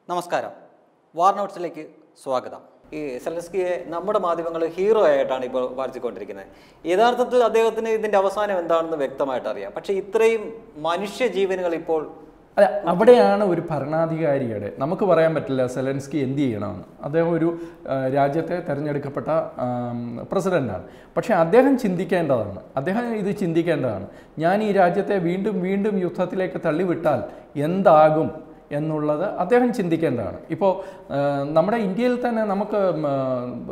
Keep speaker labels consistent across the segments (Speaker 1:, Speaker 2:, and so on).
Speaker 1: നമസ്കാരം വാർ നോട്ട്സിലേക്ക് സ്വാഗതം ഈ സെലൻസ്കിയെ നമ്മുടെ മാധ്യമങ്ങൾ ഹീറോ ആയിട്ടാണ് ഇപ്പോൾ വാഴ്ത്തിക്കൊണ്ടിരിക്കുന്നത് യഥാർത്ഥത്തിൽ അദ്ദേഹത്തിന് ഇതിൻ്റെ അവസാനം എന്താണെന്ന് വ്യക്തമായിട്ട് അറിയാം പക്ഷേ ഇത്രയും മനുഷ്യ ജീവനുകൾ ഇപ്പോൾ
Speaker 2: അല്ല അവിടെയാണ് ഒരു ഭരണാധികാരിയുടെ നമുക്ക് പറയാൻ പറ്റില്ല സെലൻസ്കി എന്ത് ചെയ്യണമെന്ന് അദ്ദേഹം ഒരു ആ, രാജ്യത്തെ തിരഞ്ഞെടുക്കപ്പെട്ട ആം, പ്രസിഡന്റാണ് പക്ഷേ അദ്ദേഹം ചിന്തിക്കേണ്ടതാണ് അദ്ദേഹം ഇത് ചിന്തിക്കേണ്ടതാണ് ഞാൻ ഈ രാജ്യത്തെ വീണ്ടും വീണ്ടും യുദ്ധത്തിലേക്ക് തള്ളിവിട്ടാൽ എന്താകും എന്നുള്ളത് അദ്ദേഹം ചിന്തിക്കേണ്ടതാണ് ഇപ്പോൾ ആ, നമ്മുടെ ഇന്ത്യയിൽ തന്നെ നമുക്ക് ഉം, ആ,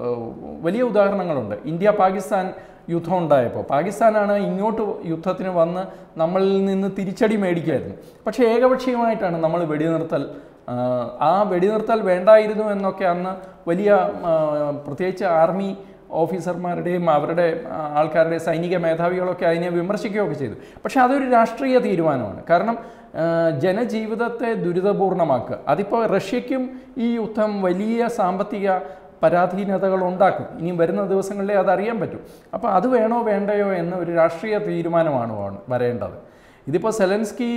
Speaker 2: വലിയ ഉദാഹരണങ്ങളുണ്ട് ഇന്ത്യ പാകിസ്ഥാൻ യുദ്ധം ഉണ്ടായപ്പോൾ പാകിസ്ഥാനാണ് ഇങ്ങോട്ട് യുദ്ധത്തിന് വന്ന് നമ്മളിൽ നിന്ന് തിരിച്ചടി മേടിക്കുമായിരുന്നു പക്ഷേ ഏകപക്ഷീയമായിട്ടാണ് നമ്മൾ വെടിനിർത്തൽ ആ, ആ വെടിനിർത്തൽ വേണ്ടായിരുന്നു എന്നൊക്കെ അന്ന് വലിയ ആ, പ്രത്യേകിച്ച് ആർമി ഓഫീസർമാരുടെയും അവരുടെ ആ, ആൾക്കാരുടെ സൈനിക മേധാവികളൊക്കെ അതിനെ വിമർശിക്കുകയൊക്കെ ചെയ്തു പക്ഷേ അതൊരു രാഷ്ട്രീയ തീരുമാനമാണ് കാരണം ആ, ജനജീവിതത്തെ ദുരിതപൂർണമാക്കുക അതിപ്പോൾ റഷ്യയ്ക്കും ഈ യുദ്ധം വലിയ സാമ്പത്തിക പരാധീനതകൾ ഉണ്ടാക്കും ഇനി വരുന്ന ദിവസങ്ങളിലേ അതറിയാൻ പറ്റും അപ്പോൾ അത് വേണോ വേണ്ടയോ എന്ന ഒരു രാഷ്ട്രീയ തീരുമാനമാണ് വ- വരേണ്ടത് ഇതിപ്പോൾ സെലൻസ്കി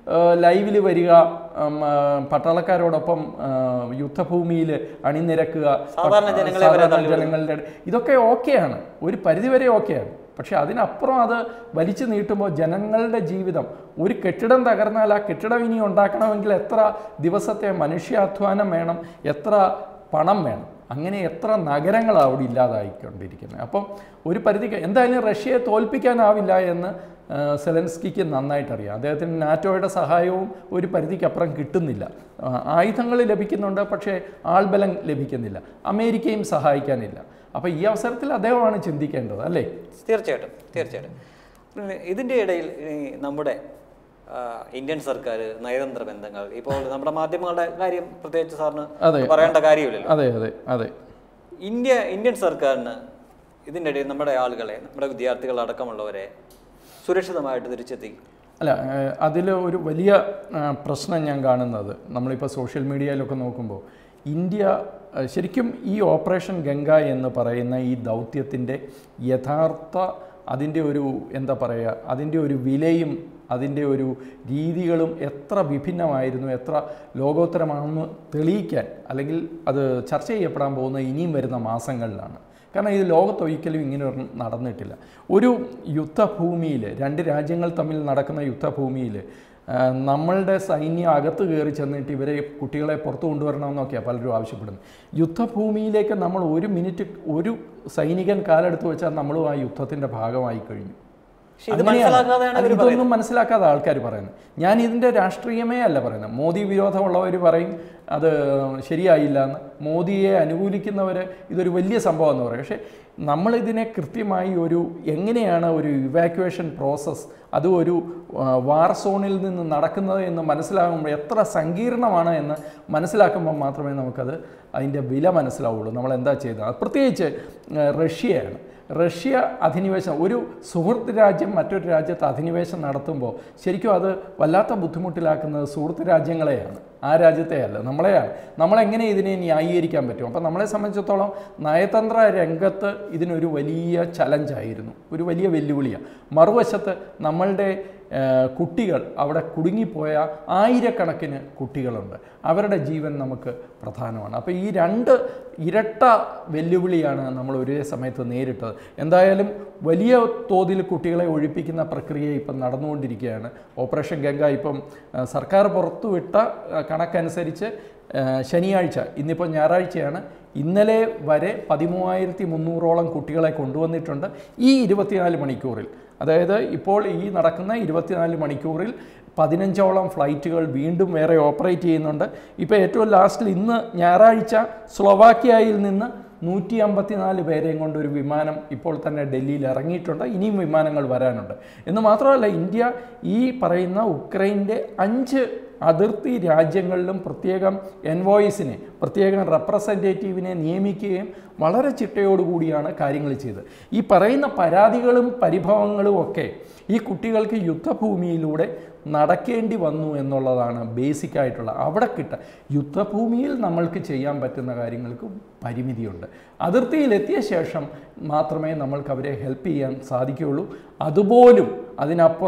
Speaker 2: ലൈവിൽ വരിക ഉം, ആ, പട്ടാളക്കാരോടൊപ്പം യുദ്ധഭൂമിയിൽ അണിനിരക്കുക
Speaker 1: സാധാരണ ജനങ്ങളെ വരെ
Speaker 2: സാധാരണ ജനങ്ങളുടെ ഇട- ഇതൊക്കെ ഓക്കെയാണ് ഒരു പരിധിവരെ ഓക്കെയാണ് പക്ഷെ അതിനപ്പുറം അത് വലിച്ചു നീട്ടുമ്പോൾ ജനങ്ങളുടെ ജീവിതം ഒരു കെട്ടിടം തകർന്നാൽ ആ കെട്ടിടം ഇനി ഉണ്ടാക്കണമെങ്കിൽ എത്ര ദിവസത്തെ മനുഷ്യാധ്വാനം വേണം എത്ര പണം വേണം അങ്ങനെ എത്ര നഗരങ്ങളാണ് അവിടെ ഇല്ലാതായിക്കൊണ്ടിരിക്കുന്നത് അപ്പം ഒരു പരിധിക്ക് എന്തായാലും റഷ്യയെ തോൽപ്പിക്കാനാവില്ല എന്ന് ആ, സെലൻസ്കിക്ക് നന്നായിട്ട് അറിയാം അദ്ദേഹത്തിന് നാറ്റോയുടെ സഹായവും ഒരു പരിധിക്കപ്പുറം കിട്ടുന്നില്ല ആ, ആയുധങ്ങൾ ലഭിക്കുന്നുണ്ട് പക്ഷേ ആൾബലം ലഭിക്കുന്നില്ല അമേരിക്കയും സഹായിക്കാനില്ല അപ്പോൾ ഈ അവസരത്തിൽ അദ്ദേഹമാണ് ചിന്തിക്കേണ്ടത് അല്ലേ
Speaker 1: തീർച്ചയായിട്ടും തീർച്ചയായിട്ടും പിന്നെ ഇതിൻ്റെ ഇടയിൽ ഈ നമ്മുടെ ആ, ഇന്ത്യൻ സർക്കാർ നയതന്ത്ര ബന്ധങ്ങൾ ഇപ്പോൾ നമ്മുടെ മാധ്യമങ്ങളുടെ കാര്യം പ്രത്യേകിച്ച് സാറിന്
Speaker 2: അതെ.
Speaker 1: പറയേണ്ട കാര്യമില്ലല്ലോ
Speaker 2: അതെ അതെ അതെ
Speaker 1: ഇന്ത്യ ഇന്ത്യൻ സർക്കാരിന് ഇതിൻ്റെ ഇടയിൽ നമ്മുടെ ആളുകളെ നമ്മുടെ വിദ്യാർത്ഥികൾ അടക്കമുള്ളവരെ സുരക്ഷിതമായിട്ട് തിരിച്ചെത്തിക്കും
Speaker 2: അല്ല അതിൽ ഒരു വലിയ ആ, പ്രശ്നം ഞാൻ കാണുന്നത് നമ്മളിപ്പോൾ സോഷ്യൽ മീഡിയയിലൊക്കെ നോക്കുമ്പോൾ ഇന്ത്യ ആ, ശരിക്കും ഈ ഓപ്പറേഷൻ ഗംഗ എന്ന് പറയുന്ന ഈ ദൗത്യത്തിൻ്റെ യഥാർത്ഥ അതിൻ്റെ ഒരു എന്താ പറയുക അതിൻ്റെ ഒരു വിലയും അതിൻ്റെ ഒരു രീതികളും എത്ര വിഭിന്നമായിരുന്നു എത്ര ലോകോത്തരമാണെന്ന് തെളിയിക്കാൻ അല്ലെങ്കിൽ അത് ചർച്ച ചെയ്യപ്പെടാൻ പോകുന്ന ഇനിയും വരുന്ന മാസങ്ങളിലാണ് കാരണം ഇത് ലോകത്തൊരിക്കലും ഇങ്ങനെ ഒരെണ്ണം നടന്നിട്ടില്ല ഒരു യുദ്ധഭൂമിയിൽ രണ്ട് രാജ്യങ്ങൾ തമ്മിൽ നടക്കുന്ന യുദ്ധഭൂമിയിൽ ആ, നമ്മളുടെ സൈന്യം അകത്ത് കയറി ചെന്നിട്ട് ഇവരെ കുട്ടികളെ പുറത്തു കൊണ്ടുവരണമെന്നൊക്കെയാണ് പലരും ആവശ്യപ്പെടുന്നത് യുദ്ധഭൂമിയിലേക്ക് നമ്മൾ ഒരു മിനിറ്റ് ഒരു സൈനികൻ കാലെടുത്ത് വെച്ചാൽ നമ്മളും ആ യുദ്ധത്തിൻ്റെ ഭാഗമായി കഴിഞ്ഞു
Speaker 1: പക്ഷെ ഇത്
Speaker 2: അങ്ങനെയാണ്.
Speaker 1: മനസ്സിലാക്കാതെയാണ്
Speaker 2: അത്
Speaker 1: ഇവർ
Speaker 2: ഇതൊന്നും മനസ്സിലാക്കാതെ ആൾക്കാർ പറയുന്നത് ഞാൻ ഇതിൻ്റെ രാഷ്ട്രീയമേ അല്ല പറയുന്നത് മോദി വിരോധമുള്ളവർ പറയും അത് ശരിയായില്ല എന്ന് മോദിയെ അനുകൂലിക്കുന്നവർ ഇതൊരു വലിയ സംഭവം എന്ന് പറയും പക്ഷേ നമ്മളിതിനെ കൃത്യമായി ഒരു എങ്ങനെയാണ് ഒരു ഇവാക്യുവേഷൻ പ്രോസസ്സ് അത് ഒരു ആ, വാർ സോണിൽ നിന്ന് നടക്കുന്നത് എന്ന് മനസ്സിലാകുമ്പോൾ എത്ര സങ്കീർണമാണ് എന്ന് മനസ്സിലാക്കുമ്പോൾ മാത്രമേ നമുക്കത് അതിൻ്റെ വില മനസ്സിലാവുള്ളൂ നമ്മൾ എന്താ ചെയ്തത് പ്രത്യേകിച്ച് ആ, റഷ്യയാണ് റഷ്യ അധിനിവേശം ഒരു സുഹൃത്ത് രാജ്യം മറ്റൊരു രാജ്യത്ത് അധിനിവേശം നടത്തുമ്പോൾ ശരിക്കും അത് വല്ലാത്ത ബുദ്ധിമുട്ടിലാക്കുന്നത് സുഹൃത്ത് രാജ്യങ്ങളെയാണ് ആ രാജ്യത്തെയല്ല നമ്മളെയാണ് നമ്മളെങ്ങനെ ഇതിനെ ന്യായീകരിക്കാൻ പറ്റും അപ്പോൾ നമ്മളെ സംബന്ധിച്ചിടത്തോളം നയതന്ത്ര രംഗത്ത് ഇതിനൊരു വലിയ ചലഞ്ചായിരുന്നു ഒരു വലിയ വെല്ലുവിളിയാണ് മറുവശത്ത് നമ്മളുടെ ഏഹ്, കുട്ടികൾ അവിടെ കുടുങ്ങിപ്പോയ ആയിരക്കണക്കിന് കുട്ടികളുണ്ട് അവരുടെ ജീവൻ നമുക്ക് പ്രധാനമാണ് അപ്പോൾ ഈ രണ്ട് ഇരട്ട വെല്ലുവിളിയാണ് നമ്മൾ ഒരേ സമയത്ത് നേരിട്ടത് എന്തായാലും വലിയ തോതിൽ കുട്ടികളെ ഒഴിപ്പിക്കുന്ന പ്രക്രിയ ഇപ്പം നടന്നുകൊണ്ടിരിക്കുകയാണ് ഓപ്പറേഷൻ ഗംഗ ഇപ്പം ആ, സർക്കാർ പുറത്തുവിട്ട ആ, കണക്കനുസരിച്ച് ആ, ശനിയാഴ്ച ഇന്നിപ്പോൾ ഞായറാഴ്ചയാണ് ഇന്നലെ വരെ പതിമൂവായിരത്തി മുന്നൂറോളം കുട്ടികളെ കൊണ്ടുവന്നിട്ടുണ്ട് ഈ ഇരുപത്തിനാല് മണിക്കൂറിൽ അതായത് ഇപ്പോൾ ഈ നടക്കുന്ന ഇരുപത്തിനാല് മണിക്കൂറിൽ പതിനഞ്ചോളം ഫ്ലൈറ്റുകൾ വീണ്ടും വേറെ ഓപ്പറേറ്റ് ചെയ്യുന്നുണ്ട് ഇപ്പോൾ ഏറ്റവും ലാസ്റ്റിൽ ഇന്ന് ഞായറാഴ്ച സ്ലൊവാക്യയിൽ നിന്ന് നൂറ്റി അമ്പത്തിനാല് പേരെയും കൊണ്ട് ഒരു വിമാനം ഇപ്പോൾ തന്നെ ഡൽഹിയിൽ ഇറങ്ങിയിട്ടുണ്ട് ഇനിയും വിമാനങ്ങൾ വരാനുണ്ട് എന്ന് മാത്രമല്ല ഇന്ത്യ ഈ പറയുന്ന ഉക്രൈൻ്റെ അഞ്ച് അതിർത്തി രാജ്യങ്ങളിലും പ്രത്യേകം എൻവോയിസിനെ പ്രത്യേകം റെപ്രസെൻറ്റേറ്റീവിനെ നിയമിക്കുകയും വളരെ ചിട്ടയോടുകൂടിയാണ് കാര്യങ്ങൾ ചെയ്തത് ഈ പറയുന്ന പരാതികളും പരിഭവങ്ങളും ഒക്കെ ഈ കുട്ടികൾക്ക് യുദ്ധഭൂമിയിലൂടെ നടക്കേണ്ടി വന്നു എന്നുള്ളതാണ് ബേസിക് ആയിട്ടുള്ള അവിടെ കിട്ട യുദ്ധഭൂമിയിൽ നമ്മൾക്ക് ചെയ്യാൻ പറ്റുന്ന കാര്യങ്ങൾക്ക് പരിമിതിയുണ്ട് അതിർത്തിയിലെത്തിയ ശേഷം മാത്രമേ നമ്മൾക്ക് അവരെ ഹെൽപ്പ് ചെയ്യാൻ സാധിക്കുകയുള്ളൂ അതുപോലും അതിനപ്പുറം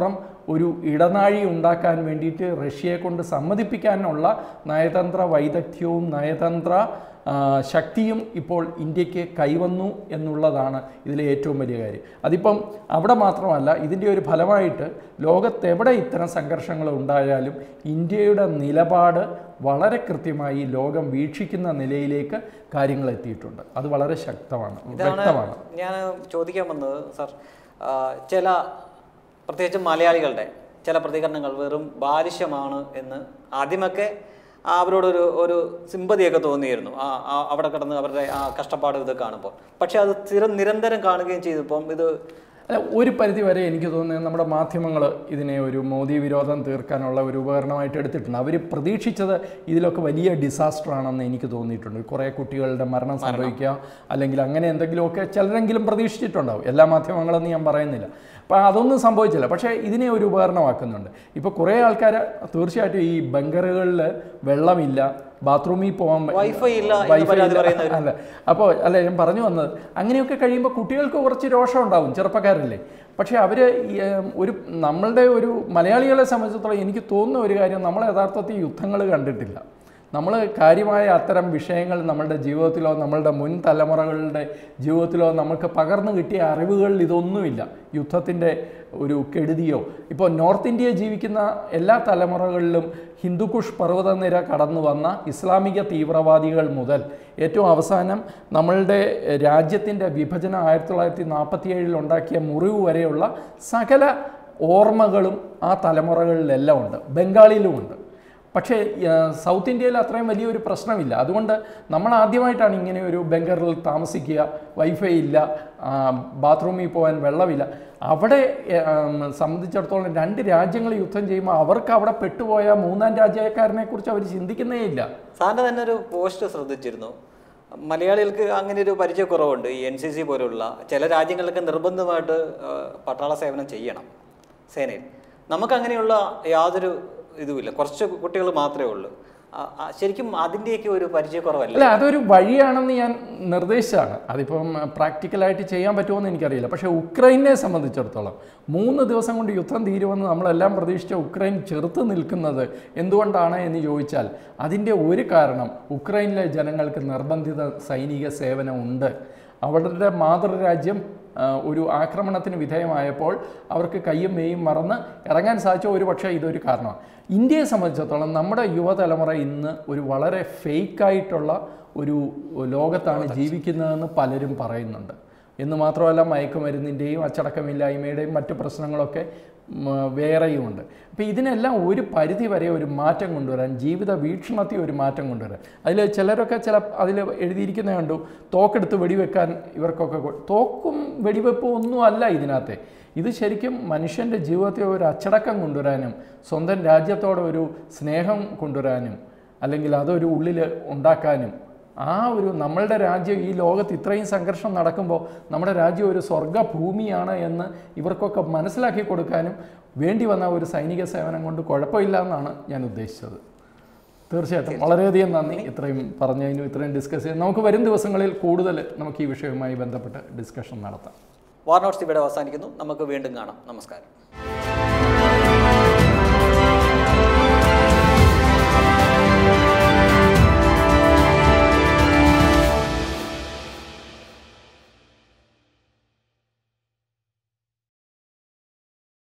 Speaker 2: ഒരു ഇടനാഴി ഉണ്ടാക്കാൻ വേണ്ടിയിട്ട് റഷ്യയെ കൊണ്ട് സമ്മതിപ്പിക്കാനുള്ള നയതന്ത്ര വൈദഗ്ധ്യവും നയതന്ത്ര ആ, ശക്തിയും ഇപ്പോൾ ഇന്ത്യക്ക് കൈവന്നു എന്നുള്ളതാണ് ഇതിലെ ഏറ്റവും വലിയ കാര്യം അതിപ്പം അവിടെ മാത്രമല്ല ഇതിൻ്റെ ഒരു ഫലമായിട്ട് ലോകത്തെവിടെ ഇത്തരം സംഘർഷങ്ങൾ ഉണ്ടായാലും ഇന്ത്യയുടെ നിലപാട് വളരെ കൃത്യമായി ലോകം വീക്ഷിക്കുന്ന നിലയിലേക്ക് കാര്യങ്ങൾ എത്തിയിട്ടുണ്ട് അത് വളരെ ശക്തമാണ് വ്യക്തമാണ്
Speaker 1: ഞാൻ ചോദിക്കാൻ വന്നത് സാർ ആ, ചില പ്രത്യേകിച്ച് മലയാളികളുടെ ചില പ്രതികരണങ്ങൾ വെറും ബാലിശ്യമാണ് എന്ന് ആദ്യമൊക്കെ ആ അവരോടൊരു ഒരു സിമ്പതിയൊക്കെ തോന്നിയിരുന്നു ആ ആ അവിടെ കിടന്ന് അവരുടെ ആ കഷ്ടപ്പാട് ഇത് കാണുമ്പോൾ പക്ഷെ അത് സ്ഥിരം നിരന്തരം കാണുകയും ചെയ്തപ്പം ഇത്
Speaker 2: അല്ല ഒരു പരിധി വരെ എനിക്ക് തോന്നുന്നത് നമ്മുടെ മാധ്യമങ്ങൾ ഇതിനെ ഒരു മോദി വിരോധം തീർക്കാനുള്ള ഒരു ഉപകരണമായിട്ട് എടുത്തിട്ടുണ്ട് അവർ പ്രതീക്ഷിച്ചത് ഇതിലൊക്കെ വലിയ ഡിസാസ്റ്റർ ആണെന്ന് എനിക്ക് തോന്നിയിട്ടുണ്ട് കുറേ കുട്ടികളുടെ മരണം സംഭവിക്കുക അല്ലെങ്കിൽ അങ്ങനെ എന്തെങ്കിലുമൊക്കെ ചിലരെങ്കിലും പ്രതീക്ഷിച്ചിട്ടുണ്ടാവും എല്ലാ മാധ്യമങ്ങളെന്ന് ഞാൻ പറയുന്നില്ല അപ്പോൾ അതൊന്നും സംഭവിച്ചില്ല പക്ഷേ ഇതിനെ ഒരു ഉപകരണമാക്കുന്നുണ്ട് ഇപ്പോൾ കുറേ ആൾക്കാർ തീർച്ചയായിട്ടും ഈ ബങ്കറുകളിൽ വെള്ളമില്ല ബാത്റൂമിൽ പോകാൻ പ-
Speaker 1: വൈഫൈ ഇല്ല എന്ന്
Speaker 2: വൈഫൈ
Speaker 1: പരാതി
Speaker 2: ഇല്ല.
Speaker 1: പറയുന്നവർ
Speaker 2: അല്ല അപ്പോൾ അല്ല ഞാൻ പറഞ്ഞു വന്നത് അങ്ങനെയൊക്കെ കഴിയുമ്പോൾ കുട്ടികൾക്ക് കുറച്ച് രോഷം ഉണ്ടാവും ചെറുപ്പക്കാരല്ലേ പക്ഷേ അവർ ഒരു നമ്മളുടെ ഒരു മലയാളികളെ സംബന്ധിച്ചിടത്തോളം എനിക്ക് തോന്നുന്ന ഒരു കാര്യം നമ്മൾ യഥാർത്ഥത്തിൽ യുദ്ധങ്ങൾ കണ്ടിട്ടില്ല നമ്മൾ കാര്യമായ അത്തരം വിഷയങ്ങൾ നമ്മളുടെ ജീവിതത്തിലോ നമ്മളുടെ മുൻ തലമുറകളുടെ ജീവിതത്തിലോ നമുക്ക് പകർന്നു കിട്ടിയ അറിവുകളിൽ ഇതൊന്നുമില്ല യുദ്ധത്തിൻ്റെ ഒരു കെടുതിയോ ഇപ്പോൾ നോർത്ത് ഇന്ത്യയെ ജീവിക്കുന്ന എല്ലാ തലമുറകളിലും ഹിന്ദുക്കുഷ് പർവ്വതനിര കടന്നു വന്ന ഇസ്ലാമിക തീവ്രവാദികൾ മുതൽ ഏറ്റവും അവസാനം നമ്മളുടെ രാജ്യത്തിൻ്റെ വിഭജനം ആയിരത്തി തൊള്ളായിരത്തി നാൽപ്പത്തി ഏഴിൽ ഉണ്ടാക്കിയ മുറിവ് വരെയുള്ള സകല ഓർമ്മകളും ആ തലമുറകളിലെല്ലാം ഉണ്ട് ബംഗാളിലുമുണ്ട് പക്ഷേ ആ, സൗത്ത് ഇന്ത്യയിൽ അത്രയും വലിയൊരു പ്രശ്നമില്ല അതുകൊണ്ട് നമ്മൾ ആദ്യമായിട്ടാണ് ഇങ്ങനെ ഒരു ബംഗറിൽ താമസിക്കുക വൈഫൈ ഇല്ല ആ, ബാത്റൂമിൽ പോകാൻ വെള്ളമില്ല അവിടെ ആ, സംബന്ധിച്ചിടത്തോളം രണ്ട് രാജ്യങ്ങൾ യുദ്ധം ചെയ്യുമ്പോൾ അവർക്ക് അവിടെ പെട്ടുപോയ മൂന്നാം രാജ്യക്കാരനെ കുറിച്ച് അവർ ചിന്തിക്കുന്നേ ഇല്ല
Speaker 1: സാറിൻ്റെ തന്നെ ഒരു പോസ്റ്റ് ശ്രദ്ധിച്ചിരുന്നു മലയാളികൾക്ക് അങ്ങനെ ഒരു പരിചയക്കുറവുണ്ട് ഈ എൻ സി സി പോലുള്ള ചില രാജ്യങ്ങൾക്ക് നിർബന്ധമായിട്ട് ആ, പട്ടാള സേവനം ചെയ്യണം സേനയിൽ നമുക്ക് അങ്ങനെയുള്ള യാതൊരു ഇതുമില്ല കുറച്ച് കുട്ടികൾ മാത്രമേ ഉള്ളൂ ആ, ആ, ശരിക്കും അതിൻ്റെയൊക്കെ ഒരു പരിചയക്കുറവല്ല
Speaker 2: അല്ല അതൊരു വഴിയാണെന്ന് ഞാൻ നിർദ്ദേശിച്ചാണ് അതിപ്പം പ്രാക്ടിക്കലായിട്ട് ചെയ്യാൻ പറ്റുമോ എനിക്കറിയില്ല പക്ഷേ ഉക്രൈനെ സംബന്ധിച്ചിടത്തോളം മൂന്ന് ദിവസം കൊണ്ട് യുദ്ധം തീരുമെന്ന് നമ്മളെല്ലാം പ്രതീക്ഷിച്ച ഉക്രൈൻ ചെറുത്ത് നിൽക്കുന്നത് എന്തുകൊണ്ടാണ് എന്ന് ചോദിച്ചാൽ അതിൻ്റെ ഒരു കാരണം ഉക്രൈനിലെ ജനങ്ങൾക്ക് നിർബന്ധിത സൈനിക സേവനം ഉണ്ട് അവരുടെ മാതൃരാജ്യം ആ, ഒരു ആക്രമണത്തിന് വിധേയമായപ്പോൾ അവർക്ക് കയ്യും മെയ്യും മറന്ന് ഇറങ്ങാൻ സാധിച്ച ഒരു പക്ഷേ ഇതൊരു കാരണമാണ് ഇന്ത്യയെ സംബന്ധിച്ചിടത്തോളം നമ്മുടെ യുവതലമുറ ഇന്ന് ഒരു വളരെ ഫേക്കായിട്ടുള്ള ഒരു ലോകത്താണ് ജീവിക്കുന്നതെന്ന് പലരും പറയുന്നുണ്ട് എന്ന് മാത്രമല്ല മയക്കുമരുന്നിൻ്റെയും അച്ചടക്കമില്ലായ്മയുടെയും മറ്റു പ്രശ്നങ്ങളൊക്കെ ഉം, വേറെയുമുണ്ട് അപ്പോൾ ഇതിനെല്ലാം ഒരു പരിധി വരെ ഒരു മാറ്റം കൊണ്ടുവരാൻ ജീവിത വീക്ഷണത്തിൽ ഒരു മാറ്റം കൊണ്ടുവരാൻ അതിൽ ചിലരൊക്കെ ചില അതിൽ എഴുതിയിരിക്കുന്ന കണ്ടു തോക്കെടുത്ത് വെടിവെക്കാൻ ഇവർക്കൊക്കെ കൊ- തോക്കും വെടിവെപ്പും ഒന്നും അല്ല ഇതിനകത്തെ ഇത് ശരിക്കും മനുഷ്യൻ്റെ ജീവിതത്തിൽ ഒരു അച്ചടക്കം കൊണ്ടുവരാനും സ്വന്തം രാജ്യത്തോടെ ഒരു സ്നേഹം കൊണ്ടുവരാനും അല്ലെങ്കിൽ അതൊരു ഉള്ളിൽ ഉണ്ടാക്കാനും ആ ഒരു നമ്മളുടെ രാജ്യം ഈ ലോകത്ത് ഇത്രയും സംഘർഷം നടക്കുമ്പോൾ നമ്മുടെ രാജ്യം ഒരു സ്വർഗ്ഗഭൂമിയാണ് എന്ന് ഇവർക്കൊക്കെ മനസ്സിലാക്കി കൊടുക്കാനും വേണ്ടി വന്ന ഒരു സൈനിക സേവനം കൊണ്ട് കുഴപ്പമില്ല എന്നാണ് ഞാൻ ഉദ്ദേശിച്ചത് തീർച്ചയായിട്ടും വളരെയധികം നന്ദി ഇത്രയും പറഞ്ഞതിനും ഇത്രയും ഡിസ്കസ് ചെയ്യാൻ നമുക്ക് വരും ദിവസങ്ങളിൽ കൂടുതൽ നമുക്ക് ഈ വിഷയവുമായി ബന്ധപ്പെട്ട് ഡിസ്കഷൻ നടത്താം
Speaker 1: വാർനോട്ട്സ് ഇവിടെ അവസാനിക്കുന്നു നമുക്ക് വീണ്ടും കാണാം നമസ്കാരം